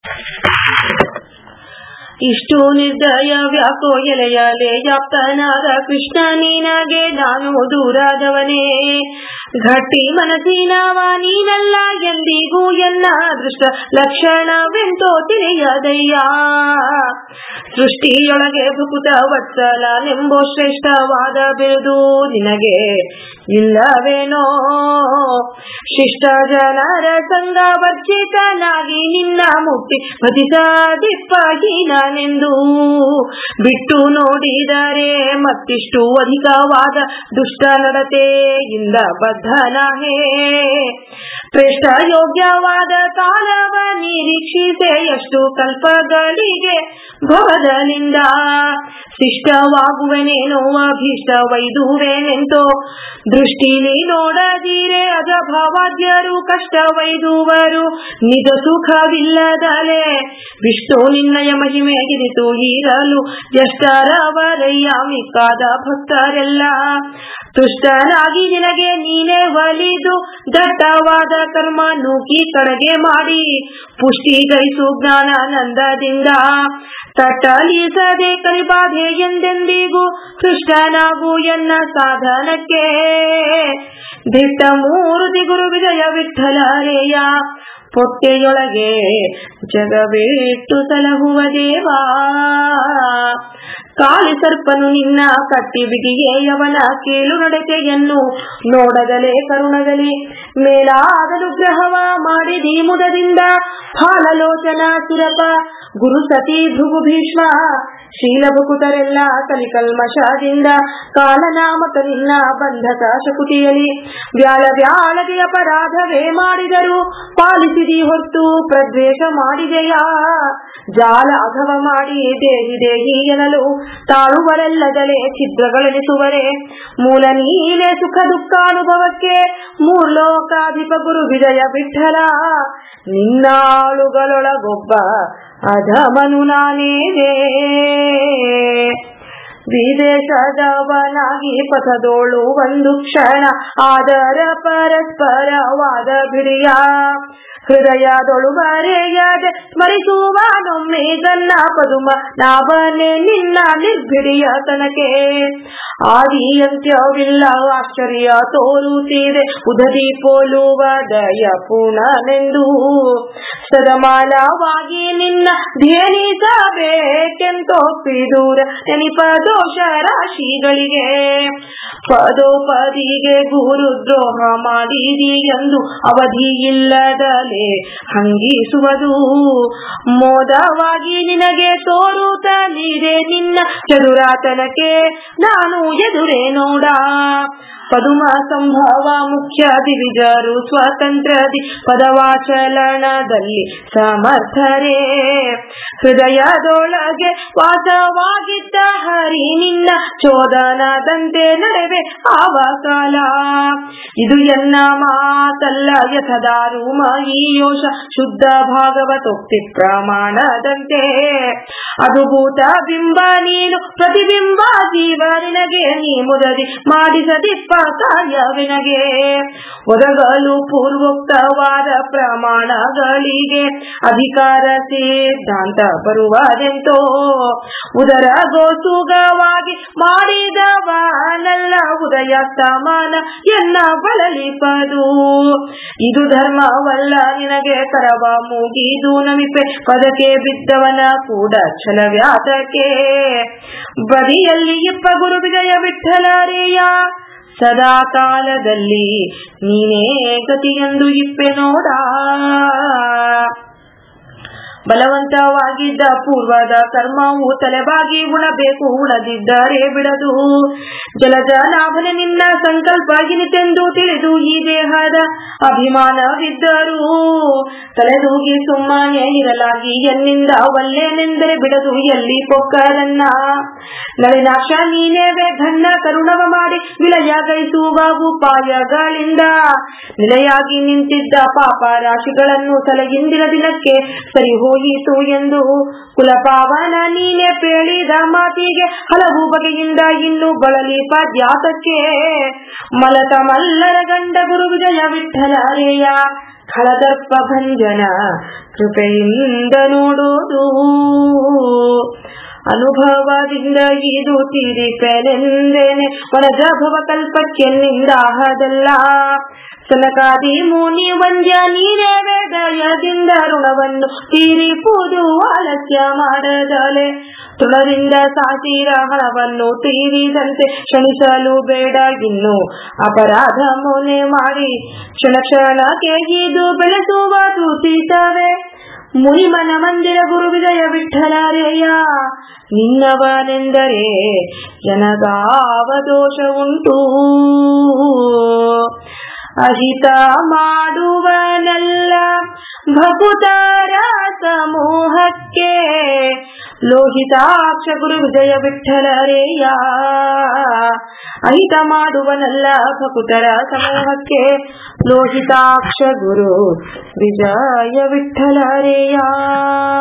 ಇಷ್ಟು ನಿರ್ದಯ ವ್ಯಾಕೋ ಎಲೆಯಲೆ ಯಾಪ್ತನಾದ ಕೃಷ್ಣ ನಿನಗೆ ನಾನು ದೂರಾದವನೇ ಗಟ್ಟಿ ಮನಸ್ಸಿನವ ನೀನಲ್ಲ ಎಂದಿಗೂ ಎಲ್ಲ ದೃಷ್ಟ ಲಕ್ಷಣವೆಂತೋ ತಿಳಿಯದಯ್ಯ ಸೃಷ್ಟಿಯೊಳಗೆ ಭುಕುತ ವತ್ಸಲನೆಂಬೋ ಶ್ರೇಷ್ಠವಾದ ಬಿರುದು ನಿನಗೆ ಇಲ್ಲವೇನೋ ಶಿಷ್ಟ ಜನರ ಸಂಗ ವರ್ಜಿತನಾಗಿ ನಿನ್ನ ಮುಟ್ಟಿ ಭಜಿಸದಿಪ್ಪಹೀನನೆಂದು ಬಿಟ್ಟು ನೋಡಿದರೆ ಮತ್ತಿಷ್ಟು ಅಧಿಕವಾದ ದುಷ್ಟ ನಡತೆಯಿಂದ ಬದ್ಧನಹೇ ಶ್ರೇಷ್ಠ ಯೋಗ್ಯವಾದ ಕಾಲವ ನಿರೀಕ್ಷಿಸೆ ಎಷ್ಟು ಕಲ್ಪಗಳಿಗೆ ಭವದಲಿಂದ ಶಿಷ್ಟವಾಗುವೆನೇನೋ ಅಭೀಷ್ಟ ವೈದುವೆನೆಂತೋ ದೃಷ್ಟಿಲಿ ನೋಡದಿರೆ ಅಜಭವಾದ್ಯರು ಕಷ್ಟ ವೈದುವರು ನಿಜ ಸುಖವಿಲ್ಲದಲೆ ವಿಷ್ಣು ನಿನ್ನಯ ಮಹಿಮೆ ಗಿರಿತು ಇರಲು ಎಷ್ಟರವರಯ್ಯ ಮಿಕ್ಕಾದ ಭಕ್ತರೆಲ್ಲ ತುಷ್ಟನಾಗಿ ನಿನಗೆ ನೀನೇ ಒಲಿದು ದಟ್ಟವಾದ ಕರ್ಮ ನೂಕಿ ಕಡೆಗೆ ಮಾಡಿ ಪುಷ್ಟಿ ಗೈಸು ಜ್ಞಾನಾನಂದದಿಂದ ತಟ್ಟಲಿಸದೆ ಕರಿಬಾಧೆ ಎಂದೆಂದಿಗೂ ಕೃಷ್ಣನಾಗು ಎನ್ನ ಸಾಧನಕ್ಕೆ ದಿಟ್ಟ ಮೂರುತಿ ಗುರು ವಿಜಯ ವಿಠಲರೇಯ ಪೊಟ್ಟೆಯೊಳಗೆ ಜಗವಿಟ್ಟು ಸಲಹುವ ದೇವಾ ಕಾಳಿ ಸರ್ಪನು ನಿನ್ನ ಕಟ್ಟಿ ಬಿಗಿಯೇ ಅವನ ಕೀಳು ನಡತೆಯನ್ನು ನೋಡದಲೇ ಕರುಣದಲ್ಲಿ ಮೇಲಾದ ಗ್ರಹವ ಮಾಡಿದಿ ಮುದದಿಂದ ಹಾಲಲೋಚನ ಸುರಪ ಗುರು ಸತಿ ಭೃಗು ಭೀಷ್ಮ ಶೀಲಭುಕುತರೆಲ್ಲ ಕಲಿಕಲ್ಮಶದಿಂದ ಕಾಲನಾಮಕ ನಿನ್ನ ಬಂಧಕ ಶಕುತಿಯಲಿ ವ್ಯಾಳ ವ್ಯಾಳಗೆ ಅಪರಾಧವೇ ಮಾಡಿದರು ಪಾಲಿಸಿದಿ ಹೊತ್ತು ಪ್ರದ್ವೇಷ ಮಾಡಿದೆಯಾ ಜಾಲ ಅಘವ ಮಾಡಿ ದೇಹಿ ದೇಹಿ ಎನ್ನಲು ತಾಳುವರೆಲ್ಲದಲೇ ಛಿದ್ರಗಳೆನಿಸುವರೆ ಮೂಲ ನೀನೆ ಸುಖ ದುಃಖಾನುಭವಕ್ಕೆ ಮೂರ್ಲೋಕಾಧಿಪ ಗುರು ವಿಜಯ ವಿಠಲ ನಿನ್ನಾಳುಗಳೊಳಗೊಬ್ಬ ಅಧಮನು ನಾನೇನೇ ವಿದೇಶದವನಾಗಿ ಪಥದೋಳು ಒಂದು ಕ್ಷಣ ಆದರ ಪರಸ್ಪರವಾದ ಬಿಡಿಯ ಹೃದಯದೊಳು ಬರೆಯದೆ ಸ್ಮರಿಸುವಾನೊಮ್ಮೆ ಗನ್ನ ಪದುಮ ನಾವನೇ ನಿನ್ನ ನಿರ್ಭಿಡಿಯ ತನಕೆ ಆದಿ ಅಂತ್ಯವಿಲ್ಲ ಆಶ್ಚರ್ಯ ತೋರುತ್ತಿದೆ ಉದದಿ ಪೋಲುವ ದಯ ಪುಣನೆಂದು ಸದಮಾನವಾಗಿ ನಿನ್ನ ಧ್ಯಾನಿಸಬೇಕೆಂತೊಪ್ಪಿದೂರ ನೆನಿಪ ದೋಷ ರಾಶಿಗಳಿಗೆ ಪದೋಪದಿಗೆ ಗುರುದ್ರೋಹ ಮಾಡಿದಿ ಎಂದು ಅವಧಿ ಇಲ್ಲದಲೇ ಹಂಗಿಸುವುದು ಮೋದವಾಗಿ ನಿನಗೆ ತೋರುತ್ತಲಿದೆ ನಿನ್ನ ಚದುರಾತನಕ್ಕೆ ನಾನು ಎದುರೇ ನೋಡ ಪದುಮ ಸಂಭವ ಮುಖ್ಯ ದಿವಿಜರು ಸ್ವತಂತ್ರದಿ ಪದವಾಚಲನದಲ್ಲಿ ಸಮರ್ಥರೇ ಹೃದಯದೊಳಗೆ ವಾಸವಾಗಿದ್ದ ಹರಿ ನಿನ್ನ ಚೋದನದಂತೆ ನಡೆವೆ ಆವ ಕಾಲ ಇದು ಎನ್ನ ಮಾತಲ್ಲ ಯಥದಾರು ಯೋಷ ಶುದ್ಧ ಭಾಗವತೋಕ್ತಿ ಪ್ರಮಾಣದಂತೆ ಅದುಭೂತ ಬಿಂಬ ನೀನು ಪ್ರತಿಬಿಂಬ ಜೀವ ನಿನಗೆ ನೀ ಮುದದಿ ಮಾಡಿಸದಿಪ್ಪ ಕಾರ್ಯವಿನಗೆ ಒದಗಲು ಪೂರ್ವೋಕ್ತವಾದ ಪ್ರಮಾಣಗಳಿಗೆ ಅಧಿಕಾರ ಸಿದ್ಧಾಂತ ಬರುವುದೆಂತೋ ಉದರ ಗೋಸುಗವಾಗಿ ಮಾಡಿದವನಲ್ಲ ಉದಯ ಸಮಾನ ಎನ್ನ ಬಳಲಿಪದು ಇದು ಧರ್ಮವಲ್ಲ ನಿನಗೆ ಕರವ ಮುಗಿದು ನಮಿಪೆ ಪದಕ್ಕೆ ಬಿದ್ದವನ ಕೂಡ ಛಲವ್ಯಾತಕ್ಕೆ ಬದಿಯಲ್ಲಿ ಇಪ್ಪ ಗುರು ವಿಜಯ ವಿಠಲರೇಯ ಸದಾ ಕಾಲದಲ್ಲಿ ನೀನೇ ಗತಿಯೆಂದು ಇಪ್ಪೆ ನೋಡ ಬಲವಂತವಾಗಿದ್ದ ಪೂರ್ವದ ಕರ್ಮವು ತಲೆಬಾಗಿ ಉಣಬೇಕು ಉಣದಿದ್ದರೆ ಬಿಡದು ಜಲಜ ಲಾಭನೆ ನಿನ್ನ ಸಂಕಲ್ಪ ಇನಿತೆಂದು ತಿಳಿದು ಈ ದೇಹದ ಅಭಿಮಾನವಿದ್ದರೂ ತಲೆದೂಗಿ ಸುಮ್ಮನೆ ಇರಲಾಗಿ ಎನ್ನಿಂದ ಒಲ್ಲೆನೆಂದರೆ ಬಿಡದು ಎಲ್ಲಿ ಪೊಕ್ಕರನ್ನ ನಳಿನಾಶ ನೀನೇವೆ ಘನ್ನ ಕರುಣವ ಮಾಡಿ ವಿಲಯ ಗೈಸುವ ಉಪಾಯಗಳಿಂದ ನಿಲೆಯಾಗಿ ನಿಂತಿದ್ದ ಪಾಪ ರಾಶಿಗಳನ್ನು ತಲೆಯಿಂದಿನ ದಿನಕ್ಕೆ ಸರಿ ಹೋಯಿತು ಎಂದು ಕುಲಪಾವನ ನೀನೆ ಪೇಳಿದ ಮಾತಿಗೆ ಹಲವು ಬಗೆಯಿಂದ ಇನ್ನು ಬಳಲಿ ಪದ್ಯಾತಕ್ಕೆ ಮಲತ ಮಲ್ಲರ ಗಂಡ ಗುರು ವಿಜಯ ವಿಠಲರೇಯ ಖಳದರ್ಪ ಭಂಜನ ಕೃಪೆಯಿಂದ ನೋಡೋದು ಅನುಭವದಿಂದ ಇದು ತೀರಿಪೆನೆಂದೇನೆ ವನಜ ಭವ ಕಲ್ಪಕ್ಕೆನ್ನಿಂದಾಹದಲ್ಲ ಸನಕಾದಿ ಮುನಿ ವಂದ್ಯ ನೀರೇ ವೇದಯದಿಂದ ಋಣವನ್ನು ತೀರಿಪುದು ಆಲಸ್ಯ ಮಾಡದಲೆ ತೃಣದಿಂದ ಸಾಸಿರ ಹಣವನ್ನು ತೀರಿದಂತೆ ಕ್ಷಣಿಸಲು ಬೇಡ ಇನ್ನು ಅಪರಾಧ ಮೊನೆ ಮಾಡಿ ಕ್ಷಣ ಕ್ಷಣಕ್ಕೆ ಇದು ಬೆಳೆಸುವ ದೂಷಿತವೇ ಮುನಿಮನ ಮಂದಿರ ಗುರು ವಿಜಯ ವಿಠಲಾರೆಯ ನಿನ್ನವನೆಂದರೆ ಜನಗಾವ ದೋಷ ಉಂಟು ಅಹಿತ ಮಾಡುವನಲ್ಲ ಭಕುತರ ಸಮೂಹಕ್ಕೆ ಲೋಹಿತಾಕ್ಷ ಗುರು ವಿಜಯ ವಿಠಲರೇಯ ಅಹಿತ ಮಾಡುವನಲ್ಲ ಭಕುತರ ಸಮೂಹಕ್ಕೆ ಲೋಹಿತಾಕ್ಷ ಗುರು ವಿಜಯ ವಿಠಲರೇಯ